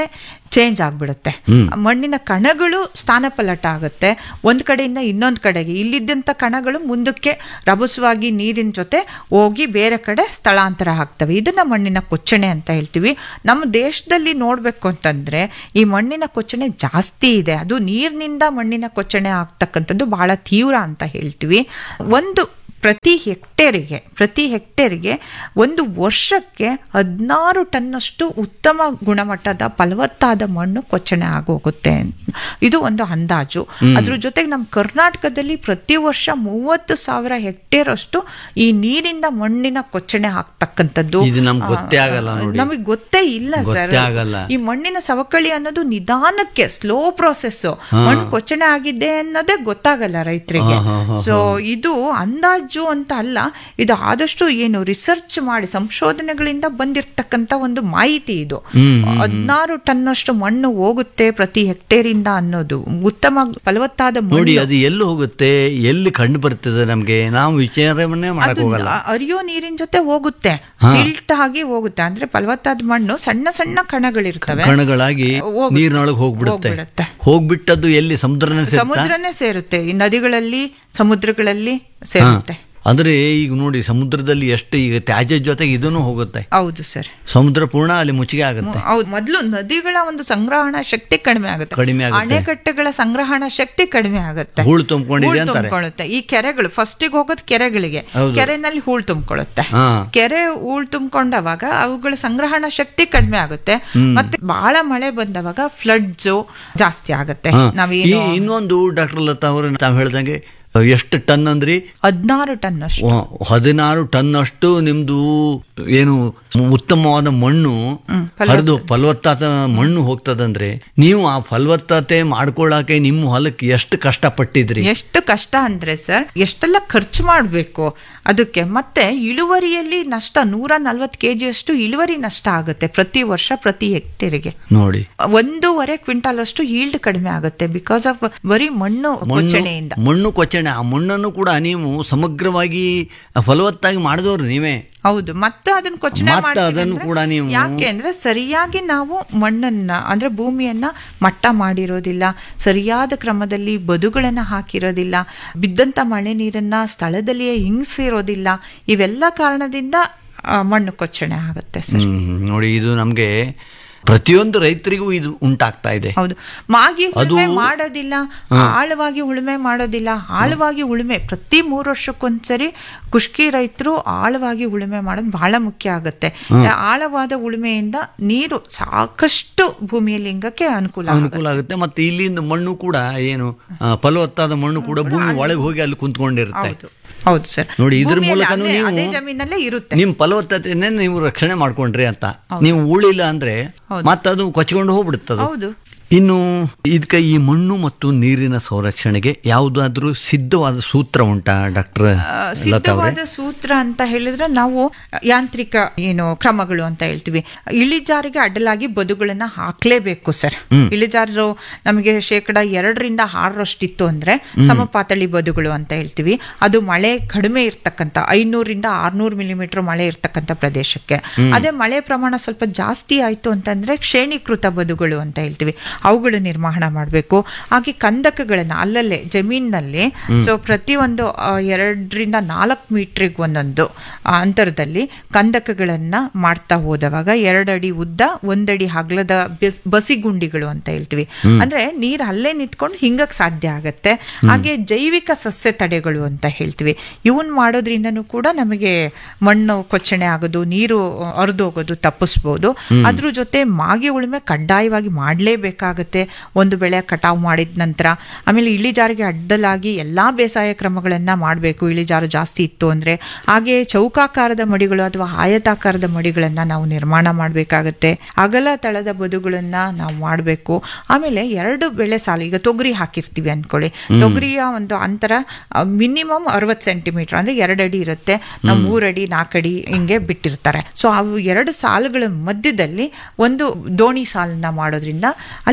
ಚೇಂಜ್ ಆಗ್ಬಿಡುತ್ತೆ ಮಣ್ಣಿನ ಕಣಗಳು ಸ್ಥಾನಪಲ್ಲಟ ಆಗುತ್ತೆ ಒಂದ್ ಕಡೆಯಿಂದ ಇನ್ನೊಂದ್ ಕಡೆಗೆ ಇಲ್ಲಿದ್ದಂತ ಕಣಗಳು ಮುಂದಕ್ಕೆ ರಭಸವಾಗಿ ನೀರಿನ ಜೊತೆ ಹೋಗಿ ಬೇರೆ ಕಡೆ ಸ್ಥಳಾಂತರ ಆಗ್ತವೆ ಇದನ್ನ ಮಣ್ಣಿನ ಕೊಚ್ಚಣೆ ಅಂತ ಹೇಳ್ತೀವಿ ನಮ್ಮ ದೇಶದಲ್ಲಿ ನೋಡ್ಬೇಕು ಅಂತಂದ್ರೆ ಈ ಮಣ್ಣಿನ ಕೊಚ್ಚಣೆ ಜಾಸ್ತಿ ಇದೆ ಅದು ನೀರಿನಿಂದ ಮಣ್ಣಿನ ಕೊಚ್ಚಣೆ ಆಗ್ತಕ್ಕಂಥದ್ದು ಬಹಳ ತೀವ್ರ ಅಂತ ಹೇಳ್ತೀವಿ ಒಂದು ಪ್ರತಿ ಹೆಕ್ಟೇರಿಗೆ ಪ್ರತಿ ಹೆಕ್ಟೇರಿಗೆ ಒಂದು ವರ್ಷಕ್ಕೆ ಹದಿನಾರು ಟನ್ನಷ್ಟು ಉತ್ತಮ ಗುಣಮಟ್ಟದ ಫಲವತ್ತಾದ ಮಣ್ಣು ಕೊಚ್ಚಣೆ ಆಗೋಗುತ್ತೆ ಇದು ಒಂದು ಅಂದಾಜು ಅದ್ರ ಜೊತೆಗೆ ನಮ್ಮ ಕರ್ನಾಟಕದಲ್ಲಿ ಪ್ರತಿ ವರ್ಷ ಮೂವತ್ತು ಸಾವಿರ ಹೆಕ್ಟೇರ್ ಅಷ್ಟು ಈ ನೀರಿಂದ ಮಣ್ಣಿನ ಕೊಚ್ಚಣೆ ಆಗ್ತಕ್ಕಂಥದ್ದು ಇದು ನಮ್ಗೆ ಗೊತ್ತೇ ಆಗಲ್ಲ ನೋಡಿ. ನಮಗೆ ಗೊತ್ತೇ ಇಲ್ಲ ಸರ್ ಗೊತ್ತೇ ಆಗಲ್ಲ. ಈ ಮಣ್ಣಿನ ಸವಕಳಿ ಅನ್ನೋದು ನಿಧಾನಕ್ಕೆ ಸ್ಲೋ ಪ್ರೋಸೆಸ್ ಮಣ್ಣು ಕೊಚ್ಚಣೆ ಆಗಿದೆ ಅನ್ನೋದೇ ಗೊತ್ತಾಗಲ್ಲ ರೈತರಿಗೆ ಸೊ ಇದು ಅಂದಾಜು ಅಂತ ಅಲ್ಲ ಇದು ಆದಷ್ಟು ಏನು ರಿಸರ್ಚ್ ಮಾಡಿ ಸಂಶೋಧನೆಗಳಿಂದ ಬಂದಿರತಕ್ಕಂತ ಒಂದು ಮಾಹಿತಿ ಇದು ಹದಿನಾರು ಟನ್ನಷ್ಟು ಮಣ್ಣು ಹೋಗುತ್ತೆ ಪ್ರತಿ ಹೆಕ್ಟೇರಿಂದ ಅನ್ನೋದು ಉತ್ತಮ ಫಲವತ್ತಾದ ನೋಡಿ ಮಣ್ಣು ಅದು ಎಲ್ಲಿ ಹೋಗುತ್ತೆ ಎಲ್ಲಿ ಕಂಡು ಬರ್ತದೆ ನಮ್ಗೆ ನಾವು ವಿಚಾರವನ್ನೇ ಮಾಡಕ್ ಅದು ಹೋಗಲ್ಲ ಅರಿಯೋ ನೀರಿನ ಜೊತೆ ಹೋಗುತ್ತೆ ಸಿಲ್ಟ್ ಆಗಿ ಹೋಗುತ್ತೆ ಅಂದ್ರೆ ಫಲವತ್ತಾದ ಮಣ್ಣು ಸಣ್ಣ ಸಣ್ಣ ಕಣಗಳಿರ್ತವೆ ಕಣಗಳಾಗಿ ಹೋಗುತ್ತೆ. ನೀರಿನೊಳಗೆ ಹೋಗ್ಬಿಡುತ್ತೆ ಹೋಗ್ಬಿಡುತ್ತೆ. ಹೋಗ್ಬಿಟ್ಟದ್ದು ಎಲ್ಲಿ ಸಮುದ್ರನೇ ಸೇರ್ತಾ? ಸಮುದ್ರನೇ ಸೇರುತ್ತೆ ಈ ನದಿಗಳಲ್ಲಿ ಸಮುದ್ರಗಳಲ್ಲಿ ಸೇರುತ್ತೆ ಅಂದ್ರೆ ಈಗ ನೋಡಿ ಸಮುದ್ರದಲ್ಲಿ ಎಷ್ಟು ಈಗ ತ್ಯಾಜ್ಯ ಜೊತೆಗೆ ಇದನ್ನು ಹೋಗುತ್ತೆ ಹೌದು ಸರ್ ಸಮುದ್ರ ಪೂರ್ಣ ಅಲ್ಲಿ ಮುಚ್ಚಿಗೆ ಆಗುತ್ತೆ ಹೌದು ಮೊದಲು ನದಿಗಳ ಒಂದು ಸಂಗ್ರಹಣಾ ಶಕ್ತಿ ಕಡಿಮೆ ಆಗುತ್ತೆ ಕಡಿಮೆ ಆಗುತ್ತೆ. ಅಣೆಕಟ್ಟೆಗಳ ಸಂಗ್ರಹಣಾ ಶಕ್ತಿ ಕಡಿಮೆ ಆಗುತ್ತೆ ಹೂಳು ತುಂಬಿಕೊಂಡಿದೆ ಹೂಳ್ ಅಂತಾರೆ ತುಂಬಿಕೊಳ್ಳುತ್ತೆ ಈ ಕೆರೆಗಳು ಫಸ್ಟಿಗೆ ಹೋಗೋದು ಕೆರೆಗಳಿಗೆ ಹೌದು. ಕೆರೆನಲ್ಲಿ ಹೂಳ್ ತುಂಬಿಕೊಳ್ಳುತ್ತೆ ಹಾ ಕೆರೆ ಹೂಳ್ ತುಂಬಿಕೊಂಡವಾಗ ಅವುಗಳ ಸಂಗ್ರಹಣಾ ಶಕ್ತಿ ಕಡಿಮೆ ಆಗುತ್ತೆ ಮತ್ತೆ ಬಹಳ ಮಳೆ ಬಂದವಾಗ ಫ್ಲಡ್ಸ್ ಜಾಸ್ತಿ ಆಗುತ್ತೆ ಹಾ. ನಾವೇನು ಈ ಇನ್ನೊಂದು ಡಾಕ್ಟರ್ ಲತಾ ಅವರು ತಾವು ಹೇಳ್ದಂಗೆ ಎಷ್ಟು ಟನ್ ಅಂದ್ರಿ ಹದಿನಾರು ಟನ್ ಅಷ್ಟು ವ- ಹದಿನಾರು ಟನ್ ಅಷ್ಟು ನಿಮ್ದು ಏನು ಉತ್ತಮವಾದ ಮಣ್ಣು ಹರಿದು ಫಲವತ್ತಾದ ಮಣ್ಣು ಹೋಗ್ತದಂದ್ರೆ ನೀವು ಆ ಫಲವತ್ತತೆ ಮಾಡ್ಕೊಳ್ಳಾಕೆ ನಿಮ್ಮ ಹೊಲಕ್ಕೆ ಎಷ್ಟು ಕಷ್ಟಪಟ್ಟಿದ್ರಿ ಎಷ್ಟು ಕಷ್ಟ ಅಂದ್ರೆ ಸರ್ ಎಷ್ಟೆಲ್ಲ ಖರ್ಚು ಮಾಡಬೇಕು ಅದಕ್ಕೆ ಮತ್ತೆ ಇಳುವರಿಯಲ್ಲಿ ನಷ್ಟ ನೂರ ನಲ್ವತ್ತು ಕೆಜಿ ಅಷ್ಟು ಇಳುವರಿ ನಷ್ಟ ಆಗುತ್ತೆ ಪ್ರತಿ ವರ್ಷ ಪ್ರತಿ ಹೆಕ್ಟೇರಿಗೆ ನೋಡಿ ಒಂದೂವರೆ ಕ್ವಿಂಟಾಲ್ ಅಷ್ಟು ಈಲ್ಡ್ ಕಡಿಮೆ ಆಗುತ್ತೆ ಬಿಕಾಸ್ ಆಫ್ ಬರೀ ಮಣ್ಣು ಕೊಚ್ಚಣೆಯಿಂದ ಮಣ್ಣು ಕೊಚ್ಚಣೆ ಆ ಮಣ್ಣನ್ನು ಕೂಡ ನೀವು ಸಮಗ್ರವಾಗಿ ಫಲವತ್ತಾಗಿ ಮಾಡಿದವ್ರು ನೀವೇ ಹೌದು ಮತ್ತೆ ಅದನ್ನ ಕೊಚ್ಚಣೆ ಮತ್ತೆ ಮಾಡ್ತೀವಿ ಅದನ್ನು ಅಂದ್ರೆ ಕೂಡ ನೀವು- ಯಾಕೆ ಅಂದ್ರೆ ಸರಿಯಾಗಿ ನಾವು ಮಣ್ಣನ್ನ ಅಂದ್ರೆ ಭೂಮಿಯನ್ನ ಮಟ್ಟ ಮಾಡಿರೋದಿಲ್ಲ ಸರಿಯಾದ ಕ್ರಮದಲ್ಲಿ ಬದುಗಳನ್ನ ಹಾಕಿರೋದಿಲ್ಲ ಬಿದ್ದಂತ ಮಳೆ ನೀರನ್ನ ಸ್ಥಳದಲ್ಲಿಯೇ ಹಿಂಗಿಸಿರೋದಿಲ್ಲ ಇವೆಲ್ಲ ಕಾರಣದಿಂದ ಆ, ಮಣ್ಣು ಕೊಚ್ಚಣೆ ಆಗುತ್ತೆ ಸರ್ ಹ್ಮ್, ನೋಡಿ ಇದು ನಮ್ಗೆ ಪ್ರತಿಯೊಂದು ರೈತರಿಗೂ ಇದು ಉಂಟಾಗ್ತಾ ಇದೆ ಹೌದು ಮಾಗಿ ಉಳುಮೆ ಅದು- ಮಾಡೋದಿಲ್ಲ ಆಳವಾಗಿ ಉಳುಮೆ ಮಾಡೋದಿಲ್ಲ ಆಳವಾಗಿ ಉಳುಮೆ ಪ್ರತಿ ಮೂರು ವರ್ಷಕ್ಕೊಂದ್ಸರಿ ಕುಷ್ಕಿ ರೈತರು ಆಳವಾಗಿ ಉಳುಮೆ ಮಾಡೋದು ಬಹಳ ಮುಖ್ಯ ಆಗುತ್ತೆ ಆಳವಾದ ಉಳುಮೆಯಿಂದ ನೀರು ಸಾಕಷ್ಟು ಭೂಮಿಯಲ್ಲಿ ಇಂಗಕ್ಕೆ ಅನುಕೂಲ ಆಗುತ್ತೆ. ಅನುಕೂಲ ಆಗುತ್ತೆ ಮತ್ತೆ ಇಲ್ಲಿಂದ ಮಣ್ಣು ಕೂಡ ಏನು ಆ, ಫಲವತ್ತಾದ ಮಣ್ಣು ಕೂಡ ಭೂಮಿ ಒಳಗೆ ಹೋಗಿ ಅಲ್ಲಿ ಕುಂತ್ಕೊಂಡಿರುತ್ತೆ ಹೌದು ಹೌದು ಸರ್ ನೋಡಿ ಇದ್ರ ಭೂಮಿಯಲ್ಲಿ ಮೂಲಕನೂ ಅಲ್ಲೇ- ನೀವು ಅದೇ ಜಮೀನಲ್ಲೇ ಇರುತ್ತೆ ನಿಮ್ ಫಲವತ್ತತೆಯನ್ನೇ ನೀವು ರಕ್ಷಣೆ ಮಾಡ್ಕೊಂಡ್ರಿ ಅಂತ ನೀವು ಉಳಿಲ್ಲ ಅಂದ್ರೆ ಮತ್ತದು ಕೊಚ್ಕೊಂಡು ಹೋಗ್ಬಿಡುತ್ತದು ಹೌದು ಇನ್ನು ಇದಕ್ಕೆ ಈ ಮಣ್ಣು ಮತ್ತು ನೀರಿನ ಸಂರಕ್ಷಣೆಗೆ ಯಾವುದಾದ್ರೂ ಸಿದ್ಧವಾದ ಸೂತ್ರ ಉಂಟಾ ಡಾಕ್ಟರ್ ಆ, ಲತಾ ಅವರೇ ಸಿದ್ಧವಾದ ಸೂತ್ರ ಅಂತ ಹೇಳಿದ್ರೆ ನಾವು ಯಾಂತ್ರಿಕ ಏನು ಕ್ರಮಗಳು ಅಂತ ಹೇಳ್ತೀವಿ ಇಳಿಜಾರಿಗೆ ಅಡ್ಡಲಾಗಿ ಬದುಗಳನ್ನ ಹಾಕ್ಲೇಬೇಕು ಸರ್ ಇಳಿಜಾರು ನಮಗೆ ಶೇಕಡ ಎರಡರಿಂದ ಆರರಷ್ಟಿತ್ತು ಅಂದ್ರೆ ಸಮಪಾತಳಿ ಬದುಗಳು ಅಂತ ಹೇಳ್ತೀವಿ ಅದು ಮಳೆ ಕಡಿಮೆ ಇರ್ತಕ್ಕಂಥ ಐನೂರಿಂದ ಆರ್ನೂರು ಮಿಲಿಮೀಟರ್ ಮಳೆ ಇರ್ತಕ್ಕಂಥ ಪ್ರದೇಶಕ್ಕೆ ಅದೇ ಮಳೆ ಪ್ರಮಾಣ ಸ್ವಲ್ಪ ಜಾಸ್ತಿ ಆಯ್ತು ಅಂತಂದ್ರೆ ಶ್ರೇಣೀಕೃತ ಬದುಗಳು ಅಂತ ಹೇಳ್ತೀವಿ ಅವುಗಳು ನಿರ್ಮಾಣ ಮಾಡಬೇಕು ಹಾಗೆ ಕಂದಕಗಳನ್ನ ಅಲ್ಲಲ್ಲೇ ಜಮೀನಿನಲ್ಲಿ ಸೊ ಪ್ರತಿಯೊಂದು ಆ, ಎರಡರಿಂದ ನಾಲ್ಕು ಮೀಟ್ರಿಗೆ ಒಂದೊಂದು ಆ, ಅಂತರದಲ್ಲಿ ಕಂದಕಗಳನ್ನ ಮಾಡ್ತಾ ಹೋದವಾಗ ಎರಡಡಿ ಉದ್ದ ಒಂದಡಿ ಹಗ್ಲದ ಬೆಸ್- ಬಸಿಗುಂಡಿಗಳು ಅಂತ ಹೇಳ್ತೀವಿ ಅಂದ್ರೆ ನೀರು ಅಲ್ಲೇ ನಿಂತ್ಕೊಂಡು ಹಿಂಗಕ್ ಸಾಧ್ಯ ಆಗತ್ತೆ ಹಾಗೆ ಜೈವಿಕ ಸಸ್ಯ ತಡೆಗಳು ಅಂತ ಹೇಳ್ತೀವಿ ಇವನ್ ಮಾಡೋದ್ರಿಂದನೂ ಕೂಡ ನಮಗೆ ಮಣ್ಣು ಕೊಚ್ಚಣೆ ಆಗೋದು ನೀರು ಹರಿದು ಹೋಗೋದು ತಪ್ಪಿಸ್ಬೋದು ಅದ್ರ ಜೊತೆ ಮಾಗಿ ಉಳುಮೆ ಕಡ್ಡಾಯವಾಗಿ ಮಾಡಲೇಬೇಕಾಗತ್ತೆ ಒಂದು ಬೆಳೆ ಕಟಾವು ಮಾಡಿದ ನಂತರ ಆಮೇಲೆ ಇಳಿಜಾರಿಗೆ ಅಡ್ಡಲಾಗಿ ಎಲ್ಲಾ ಬೇಸಾಯ ಕ್ರಮಗಳನ್ನ ಮಾಡಬೇಕು ಇಳಿಜಾರು ಜಾಸ್ತಿ ಇತ್ತು ಅಂದ್ರೆ ಹಾಗೆ ಚೌಕಾಕಾರದ ಮಡಿಗಳು ಅಥವಾ ಆಯತಾಕಾರದ ಮಡಿಗಳನ್ನ ನಾವು ನಿರ್ಮಾಣ ಮಾಡಬೇಕಾಗತ್ತೆ ಅಗಲ ತಳದ ಬದುಗಳನ್ನ ನಾವು ಮಾಡಬೇಕು ಆಮೇಲೆ ಎರಡು ಬೆಳೆ ಸಾಲು ಈಗ ತೊಗರಿ ಹಾಕಿರ್ತೀವಿ ಅನ್ಕೊಳ್ಳಿ ತೊಗರಿಯ ಒಂದು ಅಂತರ ಮಿನಿಮಮ್ ಅರವತ್ತು ಸೆಂಟಿಮೀಟರ್ ಅಂದ್ರೆ ಎರಡು ಅಡಿ ಇರುತ್ತೆ ನಾವು ಮೂರಡಿ ನಾಲ್ಕಡಿ ಹಿಂಗೆ ಬಿಟ್ಟಿರ್ತಾರೆ ಸೊ ಅವು ಎರಡು ಸಾಲುಗಳ ಮಧ್ಯದಲ್ಲಿ ಒಂದು ದೋಣಿ ಸಾಲನ್ನ ಮಾಡೋದ್ರಿಂದ ಅಲ್ಲಿ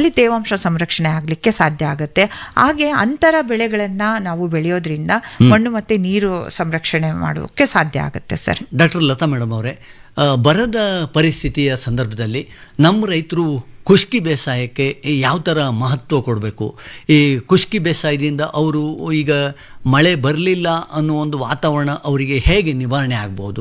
ಅಲ್ಲಿ ತೇವಾಂಶ ಸಂರಕ್ಷಣೆ ಆಗಲಿಕ್ಕೆ ಸಾಧ್ಯ ಆಗುತ್ತೆ ಹಾಗೆ ಅಂತರ ಬೆಳೆಗಳನ್ನ ನಾವು ಬೆಳೆಯೋದ್ರಿಂದ ಮಣ್ಣು ಮತ್ತೆ ನೀರು ಸಂರಕ್ಷಣೆ ಮಾಡೋಕ್ಕೆ ಸಾಧ್ಯ ಆಗುತ್ತೆ ಸರ್ ಡಾಕ್ಟರ್ ಲತಾ ಮೇಡಮ್ ಅವರೇ ಆ, ಬರದ ಪರಿಸ್ಥಿತಿಯ ಸಂದರ್ಭದಲ್ಲಿ ನಮ್ಮ ರೈತರು ಖುಷ್ಕಿ ಬೇಸಾಯಕ್ಕೆ ಯಾವ ಥರ ಮಹತ್ವ ಕೊಡಬೇಕು ಈ ಖುಷ್ಕಿ ಬೇಸಾಯದಿಂದ ಅವರು ಈಗ ಮಳೆ ಬರಲಿಲ್ಲ ಅನ್ನೋ ಒಂದು ವಾತಾವರಣ ಅವರಿಗೆ ಹೇಗೆ ನಿವಾರಣೆ ಆಗ್ಬೋದು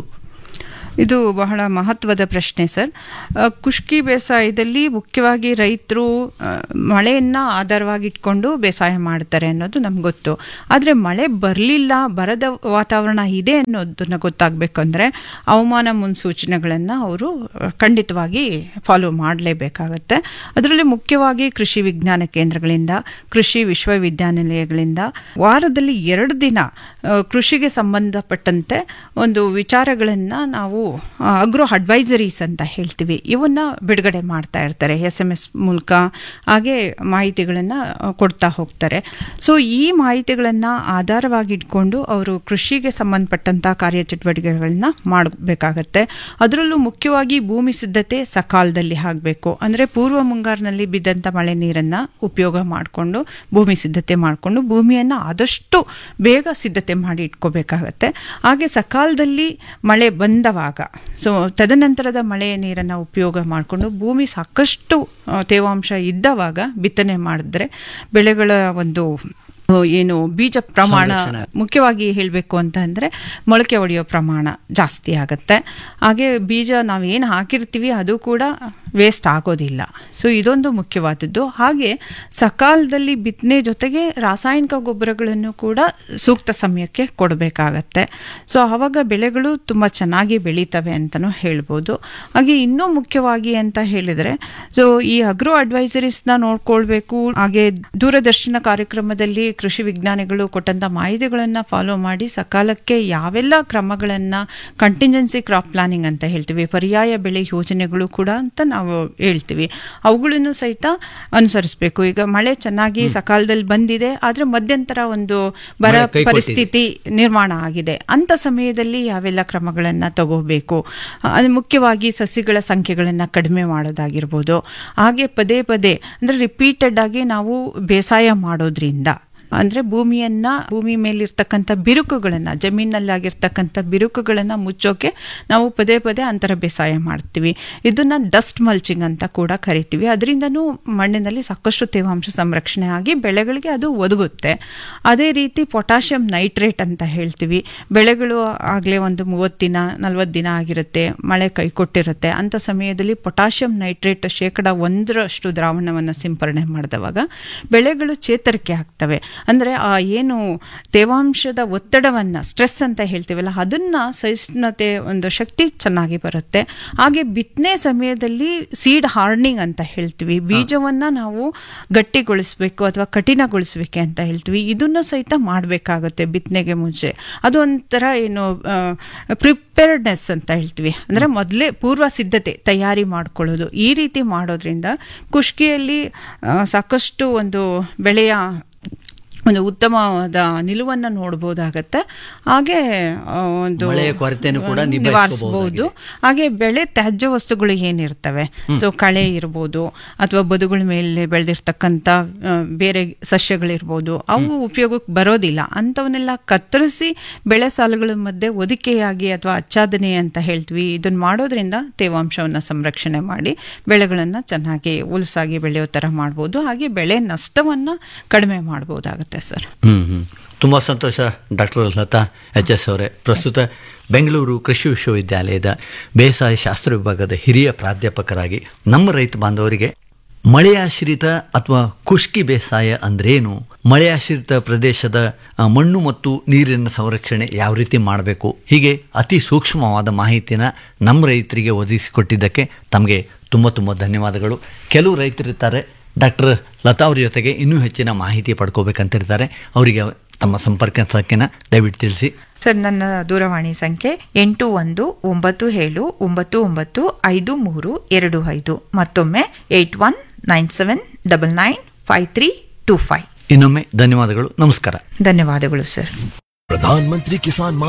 ಇದು ಬಹಳ ಮಹತ್ವದ ಪ್ರಶ್ನೆ ಸರ್ ಆ, ಖುಷ್ಕಿ ಬೇಸಾಯದಲ್ಲಿ ಮುಖ್ಯವಾಗಿ ರೈತರು ಆ, ಮಳೆಯನ್ನ ಆಧಾರವಾಗಿಟ್ಕೊಂಡು ಬೇಸಾಯ ಮಾಡ್ತಾರೆ ಅನ್ನೋದು ನಮ್ಗೆ ಗೊತ್ತು ಆದರೆ ಮಳೆ ಬರಲಿಲ್ಲ ಬರದ ವಾತಾವರಣ ಇದೆ ಅನ್ನೋದನ್ನ ಗೊತ್ತಾಗಬೇಕಂದ್ರೆ ಹವಾಮಾನ ಮುನ್ಸೂಚನೆಗಳನ್ನು ಅವರು ಖಂಡಿತವಾಗಿ ಫಾಲೋ ಮಾಡಲೇಬೇಕಾಗತ್ತೆ ಅದರಲ್ಲಿ ಮುಖ್ಯವಾಗಿ ಕೃಷಿ ವಿಜ್ಞಾನ ಕೇಂದ್ರಗಳಿಂದ ಕೃಷಿ ವಿಶ್ವವಿದ್ಯಾನಿಲಯಗಳಿಂದ ವಾರದಲ್ಲಿ ಎರಡು ದಿನ ಆ, ಕೃಷಿಗೆ ಸಂಬಂಧಪಟ್ಟಂತೆ ಒಂದು ವಿಚಾರಗಳನ್ನು ನಾವು ಅಗ್ರೋ ಅಡ್ವೈಸರೀಸ್ ಅಂತ ಹೇಳ್ತೀವಿ ಇವನ್ನ ಬಿಡುಗಡೆ ಮಾಡ್ತಾ ಇರ್ತಾರೆ ಎಸ್ ಎಮ್ ಎಸ್ ಮೂಲಕ ಹಾಗೆ ಮಾಹಿತಿಗಳನ್ನು ಕೊಡ್ತಾ ಹೋಗ್ತಾರೆ ಸೊ ಈ ಮಾಹಿತಿಗಳನ್ನು ಆಧಾರವಾಗಿ ಇಟ್ಕೊಂಡು ಅವರು ಕೃಷಿಗೆ ಸಂಬಂಧಪಟ್ಟಂಥ ಕಾರ್ಯಚಟುವಟಿಕೆಗಳನ್ನ ಮಾಡಬೇಕಾಗತ್ತೆ ಅದರಲ್ಲೂ ಮುಖ್ಯವಾಗಿ ಭೂಮಿ ಸಿದ್ಧತೆ ಸಕಾಲದಲ್ಲಿ ಆಗಬೇಕು ಅಂದರೆ ಪೂರ್ವ ಮುಂಗಾರಿನಲ್ಲಿ ಬಿದ್ದಂಥ ಮಳೆ ನೀರನ್ನು ಉಪಯೋಗ ಮಾಡಿಕೊಂಡು ಭೂಮಿ ಸಿದ್ಧತೆ ಮಾಡಿಕೊಂಡು ಭೂಮಿಯನ್ನು ಆದಷ್ಟು ಬೇಗ ಸಿದ್ಧತೆ ಮಾಡಿ ಇಟ್ಕೋಬೇಕಾಗತ್ತೆ ಹಾಗೆ ಸಕಾಲದಲ್ಲಿ ಮಳೆ ಬಂದವಾಗ ಸೊ ತದನಂತರದ ಮಳೆಯ ನೀರನ್ನು ಉಪಯೋಗ ಮಾಡಿಕೊಂಡು ಭೂಮಿ ಸಾಕಷ್ಟು ಆ, ತೇವಾಂಶ ಇದ್ದವಾಗ ಬಿತ್ತನೆ ಮಾಡಿದ್ರೆ ಬೆಳೆಗಳ ಒಂದು ಆ, ಏನು ಬೀಜ ಪ್ರಮಾಣ ಮುಖ್ಯವಾಗಿ ಹೇಳಬೇಕು ಅಂತ ಅಂದರೆ ಮೊಳಕೆ ಹೊಡೆಯೋ ಪ್ರಮಾಣ ಜಾಸ್ತಿ ಆಗುತ್ತೆ ಹಾಗೆ ಬೀಜ ನಾವೇನು ಹಾಕಿರ್ತೀವಿ ಅದು ಕೂಡ ವೇಸ್ಟ್ ಆಗೋದಿಲ್ಲ ಸೊ ಇದೊಂದು ಮುಖ್ಯವಾದದ್ದು ಹಾಗೆ ಸಕಾಲದಲ್ಲಿ ಬಿತ್ತನೆ ಜೊತೆಗೆ ರಾಸಾಯನಿಕ ಗೊಬ್ಬರಗಳನ್ನು ಕೂಡ ಸೂಕ್ತ ಸಮಯಕ್ಕೆ ಕೊಡಬೇಕಾಗತ್ತೆ ಸೊ ಆವಾಗ ಬೆಳೆಗಳು ತುಂಬ ಚೆನ್ನಾಗಿ ಬೆಳೀತವೆ ಅಂತಲೂ ಹೇಳ್ಬೋದು ಹಾಗೆ ಇನ್ನೂ ಮುಖ್ಯವಾಗಿ ಅಂತ ಹೇಳಿದರೆ ಸೊ ಈ ಅಗ್ರೋ ಅಡ್ವೈಸರೀಸ್ನ ನೋಡ್ಕೊಳ್ಬೇಕು ಹಾಗೆ ದೂರದರ್ಶನ ಕಾರ್ಯಕ್ರಮದಲ್ಲಿ ಕೃಷಿ ವಿಜ್ಞಾನಿಗಳು ಕೊಟ್ಟಂಥ ಮಾಹಿತಿಗಳನ್ನು ಫಾಲೋ ಮಾಡಿ ಸಕಾಲಕ್ಕೆ ಯಾವೆಲ್ಲ ಕ್ರಮಗಳನ್ನು ಕಂಟಿಂಜೆನ್ಸಿ ಕ್ರಾಪ್ ಪ್ಲಾನಿಂಗ್ ಅಂತ ಹೇಳ್ತೀವಿ ಪರ್ಯಾಯ ಬೆಳೆ ಯೋಜನೆಗಳು ಕೂಡ ಅಂತ ನಾವು ಹೇಳ್ತೀವಿ ಅವುಗಳನ್ನು ಸಹಿತ ಅನುಸರಿಸಬೇಕು ಈಗ ಮಳೆ ಚೆನ್ನಾಗಿ ಸಕಾಲದಲ್ಲಿ ಬಂದಿದೆ ಆದರೆ ಮಧ್ಯಂತರ ಒಂದು ಬರ ಮಳೆ ಕೈ ಕೊಟ್ಟಿದೆ. ಪರಿಸ್ಥಿತಿ ನಿರ್ಮಾಣ ಆಗಿದೆ ಅಂತ ಸಮಯದಲ್ಲಿ ಯಾವೆಲ್ಲ ಕ್ರಮಗಳನ್ನು ತಗೋಬೇಕು ಅದು ಮುಖ್ಯವಾಗಿ ಸಸಿಗಳ ಸಂಖ್ಯೆಗಳನ್ನು ಕಡಿಮೆ ಮಾಡೋದಾಗಿರ್ಬೋದು ಹಾಗೆ ಪದೇ ಪದೇ ಅಂದರೆ ರಿಪೀಟೆಡ್ ಆಗಿ ನಾವು ಬೇಸಾಯ ಮಾಡೋದ್ರಿಂದ ಅಂದರೆ ಭೂಮಿಯನ್ನ ಭೂಮಿ ಮೇಲಿರ್ತಕ್ಕಂಥ ಬಿರುಕುಗಳನ್ನು ಜಮೀನಲ್ಲಾಗಿರ್ತಕ್ಕಂಥ ಬಿರುಕುಗಳನ್ನು ಮುಚ್ಚೋಕೆ ನಾವು ಪದೇ ಪದೇ ಅಂತರ ಬೇಸಾಯ ಮಾಡ್ತೀವಿ ಇದನ್ನ ಡಸ್ಟ್ ಮಲ್ಚಿಂಗ್ ಅಂತ ಕೂಡ ಕರಿತೀವಿ ಅದರಿಂದನೂ ಮಣ್ಣಿನಲ್ಲಿ ಸಾಕಷ್ಟು ತೇವಾಂಶ ಸಂರಕ್ಷಣೆ ಆಗಿ ಬೆಳೆಗಳಿಗೆ ಅದು ಒದಗುತ್ತೆ ಅದೇ ರೀತಿ ಪೊಟ್ಯಾಷಿಯಂ ನೈಟ್ರೇಟ್ ಅಂತ ಹೇಳ್ತೀವಿ ಬೆಳೆಗಳು ಆಗಲೇ ಒಂದು ಮೂವತ್ತು ದಿನ ನಲ್ವತ್ತು ದಿನ ಆಗಿರುತ್ತೆ ಮಳೆ ಕೈ ಕೊಟ್ಟಿರುತ್ತೆ ಅಂಥ ಸಮಯದಲ್ಲಿ ಪೊಟ್ಯಾಷಿಯಂ ನೈಟ್ರೇಟ್ ಶೇಕಡ ಒಂದರಷ್ಟು ದ್ರಾವಣವನ್ನು ಸಿಂಪರಣೆ ಮಾಡಿದವಾಗ ಬೆಳೆಗಳು ಚೇತರಿಕೆ ಆಗ್ತವೆ ಅಂದರೆ ಆ ಏನು ತೇವಾಂಶದ ಒತ್ತಡವನ್ನು ಸ್ಟ್ರೆಸ್ ಅಂತ ಹೇಳ್ತೀವಲ್ಲ ಅದನ್ನು ಸಹಿಷ್ಣುತೆ ಒಂದು ಶಕ್ತಿ ಚೆನ್ನಾಗಿ ಬರುತ್ತೆ ಹಾಗೆ ಬಿತ್ತನೆ ಸಮಯದಲ್ಲಿ ಸೀಡ್ ಹಾರ್ನಿಂಗ್ ಅಂತ ಹೇಳ್ತೀವಿ ಬೀಜವನ್ನು ನಾವು ಗಟ್ಟಿಗೊಳಿಸ್ಬೇಕು ಅಥವಾ ಕಠಿಣಗೊಳಿಸ್ಬೇಕು ಅಂತ ಹೇಳ್ತೀವಿ ಇದನ್ನು ಸಹಿತ ಮಾಡಬೇಕಾಗುತ್ತೆ ಬಿತ್ತನೆಗೆ ಮುಂಚೆ ಅದು ಒಂಥರ ಏನು ಪ್ರಿಪೇರ್ಡ್ನೆಸ್ ಅಂತ ಹೇಳ್ತೀವಿ ಅಂದರೆ ಮೊದಲೇ ಪೂರ್ವ ಸಿದ್ಧತೆ ತಯಾರಿ ಮಾಡ್ಕೊಳ್ಳೋದು ಈ ರೀತಿ ಮಾಡೋದ್ರಿಂದ ಕುಷ್ಕಿಯಲ್ಲಿ ಆ, ಸಾಕಷ್ಟು ಒಂದು ಬೆಳೆಯ ಒಂದು ಉತ್ತಮವಾದ ನಿಲುವನ್ನು ನೋಡ್ಬೋದಾಗತ್ತೆ ಹಾಗೆ ಆ, ಒಂದು ಮಳೆಯ ಕೊರತೆನೂ ಕೂಡ ನಿವಾರಿಸಬಹುದು ಹಾಗೆ ಬೆಳೆ ತ್ಯಾಜ್ಯ ವಸ್ತುಗಳು ಏನಿರ್ತವೆ ಸೊ ಕಳೆ ಇರ್ಬೋದು ಅಥವಾ ಬದುಗಳ ಮೇಲೆ ಬೆಳೆದಿರ್ತಕ್ಕಂಥ ಆ, ಬೇರೆ ಸಸ್ಯಗಳಿರ್ಬೋದು ಅವು ಉಪಯೋಗಕ್ಕೆ ಬರೋದಿಲ್ಲ ಅಂಥವನ್ನೆಲ್ಲ ಕತ್ತರಿಸಿ ಬೆಳೆ ಸಾಲುಗಳ ಮಧ್ಯೆ ಒದಿಕೆಯಾಗಿ ಅಥವಾ ಆಚ್ಛಾದನೆ ಅಂತ ಹೇಳ್ತೀವಿ ಇದನ್ನ ಮಾಡೋದ್ರಿಂದ ತೇವಾಂಶವನ್ನು ಸಂರಕ್ಷಣೆ ಮಾಡಿ ಬೆಳೆಗಳನ್ನು ಚೆನ್ನಾಗಿ ಉಲ್ಸಾಗಿ ಬೆಳೆಯೋ ಥರ ಮಾಡ್ಬೋದು ಹಾಗೆ ಬೆಳೆ ನಷ್ಟವನ್ನು ಕಡಿಮೆ ಮಾಡ್ಬೋದಾಗುತ್ತೆ ಸರ್ ಹ್ಮ್ ಹ್ಮ್ ತುಂಬ ಸಂತೋಷ ಡಾಕ್ಟರ್ ಲತಾ ಎಚ್ ಎಸ್ ಅವರೇ ಪ್ರಸ್ತುತ ಬೆಂಗಳೂರು ಕೃಷಿ ವಿಶ್ವವಿದ್ಯಾಲಯದ ಬೇಸಾಯ ಶಾಸ್ತ್ರ ವಿಭಾಗದ ಹಿರಿಯ ಪ್ರಾಧ್ಯಾಪಕರಾಗಿ ನಮ್ಮ ರೈತ ಬಾಂಧವರಿಗೆ ಮಳೆಯಾಶ್ರಿತ ಅಥವಾ ಖುಷ್ಕಿ ಬೇಸಾಯ ಅಂದ್ರೇನು ಮಳೆಯಾಶ್ರಿತ ಪ್ರದೇಶದ ಆ, ಮಣ್ಣು ಮತ್ತು ನೀರಿನ ಸಂರಕ್ಷಣೆ ಯಾವ ರೀತಿ ಮಾಡಬೇಕು ಹೀಗೆ ಅತಿ ಸೂಕ್ಷ್ಮವಾದ ಮಾಹಿತಿನ ನಮ್ಮ ರೈತರಿಗೆ ಒದಗಿಸಿಕೊಟ್ಟಿದ್ದಕ್ಕೆ ತಮಗೆ ತುಂಬ ತುಂಬ ಧನ್ಯವಾದಗಳು ಕೆಲವು ರೈತರಿರ್ತಾರೆ ಡಾಕ್ಟರ್ ಲತಾ ಅವ್ರ ಜೊತೆಗೆ ಇನ್ನೂ ಹೆಚ್ಚಿನ ಮಾಹಿತಿ ಪಡ್ಕೋಬೇಕಂತಿರ್ತಾರೆ ಅವರಿಗೆ ತಮ್ಮ ಸಂಪರ್ಕ ಸಂಖ್ಯೆನ ದಯವಿಟ್ಟು ತಿಳಿಸಿ ಸರ್ ನನ್ನ ದೂರವಾಣಿ ಸಂಖ್ಯೆ ಎಂಟು ಒಂದು ಒಂಬತ್ತು ಏಳು ಒಂಬತ್ತು ಒಂಬತ್ತು ಐದು ಮೂರು ಎರಡು ಐದು ಮತ್ತೊಮ್ಮೆ eight one nine seven double nine five three two five ಇನ್ನೊಮ್ಮೆ ಧನ್ಯವಾದಗಳು ನಮಸ್ಕಾರ ಧನ್ಯವಾದಗಳು ಸರ್ प्रधानमंत्री किसान